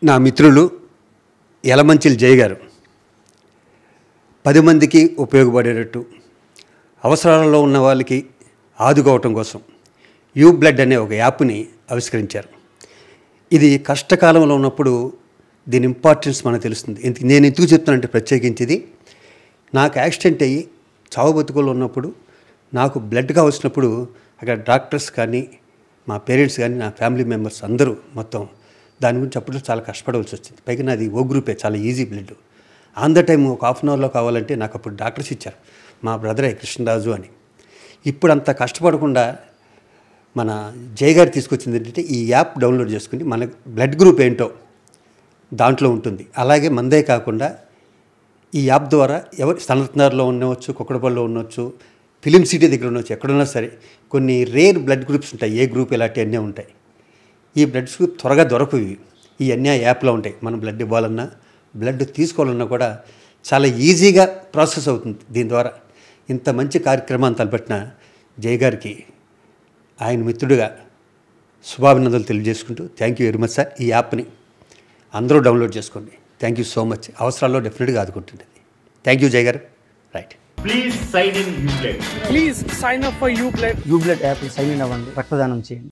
నా మిత్రులు యలమంచిల్ జయ్ గారు పది మందికి ఉపయోగపడేటట్టు అవసరాలలో ఉన్న వాళ్ళకి ఆదుకోవటం కోసం యూ బ్లడ్ అనే ఒక యాప్ని ఆవిష్కరించారు ఇది కష్టకాలంలో ఉన్నప్పుడు దీని ఇంపార్టెన్స్ మనకు తెలుస్తుంది ఎందుకు నేను ఎందుకు చెప్తానంటే ప్రత్యేకించి ఇది నాకు యాక్సిడెంట్ అయ్యి చావు బతుకుల్లో ఉన్నప్పుడు నాకు బ్లడ్ కావాల్సినప్పుడు అక్కడ డాక్టర్స్ కానీ మా పేరెంట్స్ కానీ నా ఫ్యామిలీ మెంబర్స్ అందరూ మొత్తం దాని గురించి అప్పుడు చాలా కష్టపడవలసి వచ్చింది పైగా నాది ఓ గ్రూపే చాలా easy blood on the time ఒక హాఫ్ అన్ అవర్లో కావాలంటే నాకు అప్పుడు డాక్టర్స్ ఇచ్చారు మా బ్రదరే కృష్ణరాజు అని ఇప్పుడు అంత కష్టపడకుండా మన జయ గారు తీసుకొచ్చింది ఏంటంటే ఈ యాప్ డౌన్లోడ్ చేసుకుని మన బ్లడ్ గ్రూప్ ఏంటో దాంట్లో ఉంటుంది అలాగే మందే కాకుండా ఈ యాప్ ద్వారా ఎవరు సనత్నగర్లో ఉండవచ్చు కుక్కడపల్లిలో ఉండవచ్చు ఫిలిం సిటీ దగ్గర ఉండవచ్చు ఎక్కడున్నా సరే కొన్ని రేర్ బ్లడ్ గ్రూప్స్ ఉంటాయి ఏ గ్రూప్ ఇలాంటివన్నీ ఉంటాయి ఈ బ్లడ్ గ్రూప్ త్వరగా దొరకవు ఇవి ఇవన్నీ ఆ యాప్లో ఉంటాయి మనం బ్లడ్ ఇవ్వాలన్నా బ్లడ్ తీసుకోవాలన్నా కూడా చాలా ఈజీగా ప్రాసెస్ అవుతుంది దీని ద్వారా ఇంత మంచి కార్యక్రమాన్ని తలపెట్టిన జయ గారికి ఆయన మిత్రుడిగా శుభాభినందనలు తెలియజేసుకుంటూ thank you very much sir ఈ యాప్ని అందరూ డౌన్లోడ్ చేసుకోండి థ్యాంక్ యూ సో మచ్ అవసరాల్లో డెఫినెట్గా ఆదుకుంటుంది థ్యాంక్ యూ జయ గారు right Please sign in Uplay. Please sign up for యూ ప్లేట్ యూబ్లెట్ యాప్ సైన్ ఇన్ అవ్వండి రక్తదానం చేయండి